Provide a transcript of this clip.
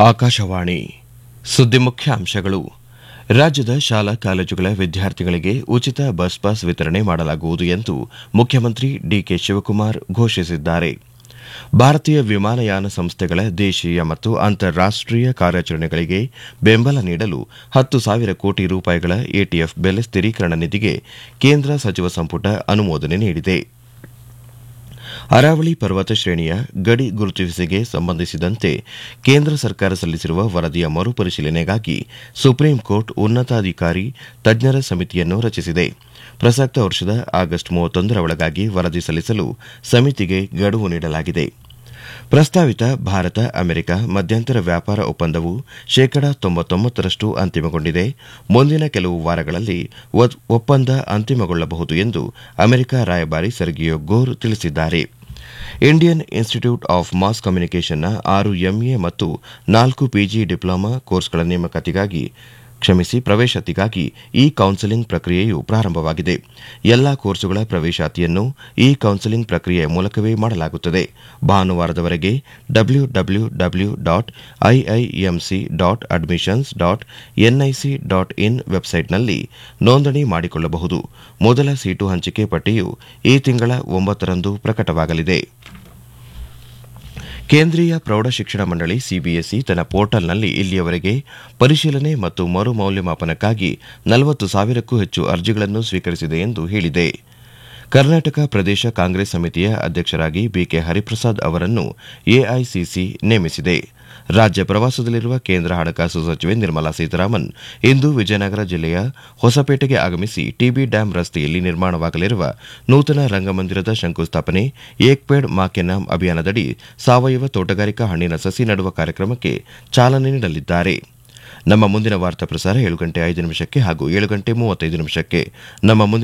ಆಕಾಶವಾಣಿ ಸುದ್ದಿ ಮುಖ್ಯಾಂಶಗಳು ರಾಜ್ಯದ ಶಾಲಾ ಕಾಲೇಜುಗಳ ವಿದ್ಯಾರ್ಥಿಗಳಿಗೆ ಉಚಿತ ಬಸ್ ಪಾಸ್ ವಿತರಣೆ ಮಾಡಲಾಗುವುದು ಎಂದು ಮುಖ್ಯಮಂತ್ರಿ ಡಿಕೆ ಶಿವಕುಮಾರ್ ಘೋಷಿಸಿದ್ದಾರೆ ಭಾರತೀಯ ವಿಮಾನಯಾನ ಸಂಸ್ಥೆಗಳ ದೇಶೀಯ ಮತ್ತು ಅಂತಾರಾಷ್ಟೀಯ ಕಾರ್ಯಾಚರಣೆಗಳಿಗೆ ಬೆಂಬಲ ನೀಡಲು ಹತ್ತು ಸಾವಿರ ಕೋಟಿ ರೂಪಾಯಿಗಳ ಎಟಿಎಫ್ ಬೆಲೆ ಸ್ಥಿರೀಕರಣ ನಿಧಿಗೆ ಕೇಂದ್ರ ಸಚಿವ ಸಂಪುಟ ಅನುಮೋದನೆ ನೀಡಿದೆ ಅರಾವಳಿ ಪರ್ವತ ಶ್ರೇಣಿಯ ಗಡಿ ಗುರುತಿಸಿಗೆ ಸಂಬಂಧಿಸಿದಂತೆ ಕೇಂದ್ರ ಸರ್ಕಾರ ಸಲ್ಲಿಸಿರುವ ವರದಿಯ ಮರುಪರಿಶೀಲನೆಗಾಗಿ ಸುಪ್ರೀಂ ಕೋರ್ಟ್ ಉನ್ನತಾಧಿಕಾರಿ ತಜ್ಞರ ಸಮಿತಿಯನ್ನು ರಚಿಸಿದೆ ಪ್ರಸಕ್ತ ವರ್ಷದ ಆಗಸ್ಟ್ ಮೂವತ್ತೊಂದರ ಒಳಗಾಗಿ ವರದಿ ಸಲ್ಲಿಸಲು ಸಮಿತಿಗೆ ಗಡುವು ನೀಡಲಾಗಿದೆ ಪ್ರಸ್ತಾವಿತ ಭಾರತ ಅಮೆರಿಕ ಮಧ್ಯಂತರ ವ್ಯಾಪಾರ ಒಪ್ಪಂದವು ಶೇಕಡ ತೊಂಬತ್ತೊಂಬತ್ತರಷ್ಟು ಅಂತಿಮಗೊಂಡಿದೆ ಮುಂದಿನ ಕೆಲವು ವಾರಗಳಲ್ಲಿ ಒಪ್ಪಂದ ಅಂತಿಮಗೊಳ್ಳಬಹುದು ಎಂದು ಅಮೆರಿಕ ರಾಯಭಾರಿ ಸರ್ಗಿಯೋ ಗೋರ್ ತಿಳಿಸಿದ್ದಾರೆ ಇಂಡಿಯನ್ ಇನ್ಸ್ಟಿಟ್ಯೂಟ್ ಆಫ್ ಮಾಸ್ ಕಮ್ಯುನಿಕೇಷನ್ನ ಆರು ಎಂಎ ಮತ್ತು ನಾಲ್ಕು ಪಿಜಿ ಡಿಪ್ಲೊಮಾ ಕೋರ್ಸ್ಗಳ ನೇಮಕಾತಿಗಾಗಿ ಕ್ಷಮಿಸಿ ಪ್ರವೇಶಾತಿಗಾಗಿ ಇ ಕೌನ್ಸೆಲಿಂಗ್ ಪ್ರಕ್ರಿಯೆಯು ಪ್ರಾರಂಭವಾಗಿದೆ ಎಲ್ಲಾ ಕೋರ್ಸುಗಳ ಪ್ರವೇಶಾತಿಯನ್ನು ಇ ಕೌನ್ಸೆಲಿಂಗ್ ಪ್ರಕ್ರಿಯೆಯ ಮೂಲಕವೇ ಮಾಡಲಾಗುತ್ತದೆ ಭಾನುವಾರದವರೆಗೆ W W W dot IIMC dot admissions dot NIC dot in ವೆಬ್ಸೈಟ್ನಲ್ಲಿ ನೋಂದಣಿ ಮಾಡಿಕೊಳ್ಳಬಹುದು ಮೊದಲ ಸೀಟು ಹಂಚಿಕೆ ಪಟ್ಟಿಯು ಈ ತಿಂಗಳ ಒಂಬತ್ತರಂದು ಪ್ರಕಟವಾಗಲಿದೆ ಕೇಂದ್ರೀಯ ಪ್ರೌಢಶಿಕ್ಷಣ ಮಂಡಳಿ ಸಿಬಿಎಸ್ಇ ತನ್ನ ಪೋರ್ಟಲ್ನಲ್ಲಿ ಇಲ್ಲಿಯವರೆಗೆ ಪರಿಶೀಲನೆ ಮತ್ತು ಮರು ಮೌಲ್ಯಮಾಪನಕ್ಕಾಗಿ ನಲವತ್ತು ಸಾವಿರಕ್ಕೂ ಹೆಚ್ಚು ಅರ್ಜಿಗಳನ್ನು ಸ್ವೀಕರಿಸಿದೆ ಎಂದು ಹೇಳಿದೆ ಕರ್ನಾಟಕ ಪ್ರದೇಶ ಕಾಂಗ್ರೆಸ್ ಸಮಿತಿಯ ಅಧ್ಯಕ್ಷರಾಗಿ ಬಿಕೆ ಹರಿಪ್ರಸಾದ್ ಅವರನ್ನು ಎಐಸಿಸಿ ನೇಮಿಸಿದೆ ರಾಜ್ಯ ಪ್ರವಾಸದಲ್ಲಿರುವ ಕೇಂದ್ರ ಹಣಕಾಸು ಸಚಿವೆ ನಿರ್ಮಲಾ ಸೀತಾರಾಮನ್ ಇಂದು ವಿಜಯನಗರ ಜಿಲ್ಲೆಯ ಹೊಸಪೇಟೆಗೆ ಆಗಮಿಸಿ ಟಿಬಿ ಡ್ಯಾಂ ರಸ್ತೆಯಲ್ಲಿ ನಿರ್ಮಾಣವಾಗಲಿರುವ ನೂತನ ರಂಗಮಂದಿರದ ಶಂಕುಸ್ಥಾಪನೆ ಏಕ್ ಪೇಡ್ ಮಾ ಕೆ ನಾಮ್ ಅಭಿಯಾನದಡಿ ಸಾವಯವ ತೋಟಗಾರಿಕಾ ಹಣ್ಣಿನ ಸಸಿ ನೆಡುವ ಕಾರ್ಯಕ್ರಮಕ್ಕೆ ಚಾಲನೆ ನೀಡಲಿದ್ದಾರೆ ನಮ್ಮ ಮುಂದಿನ ವಾರ್ತಾ ಪ್ರಸಾರ ಏಳು ಗಂಟೆ ಐದು ನಿಮಿಷಕ್ಕೆ ಹಾಗೂ ಏಳು ಗಂಟೆ ಮೂವತ್ತೈದು ನಿಮಿಷಕ್ಕೆ ನಮ್ಮ ಮುಂದಿನ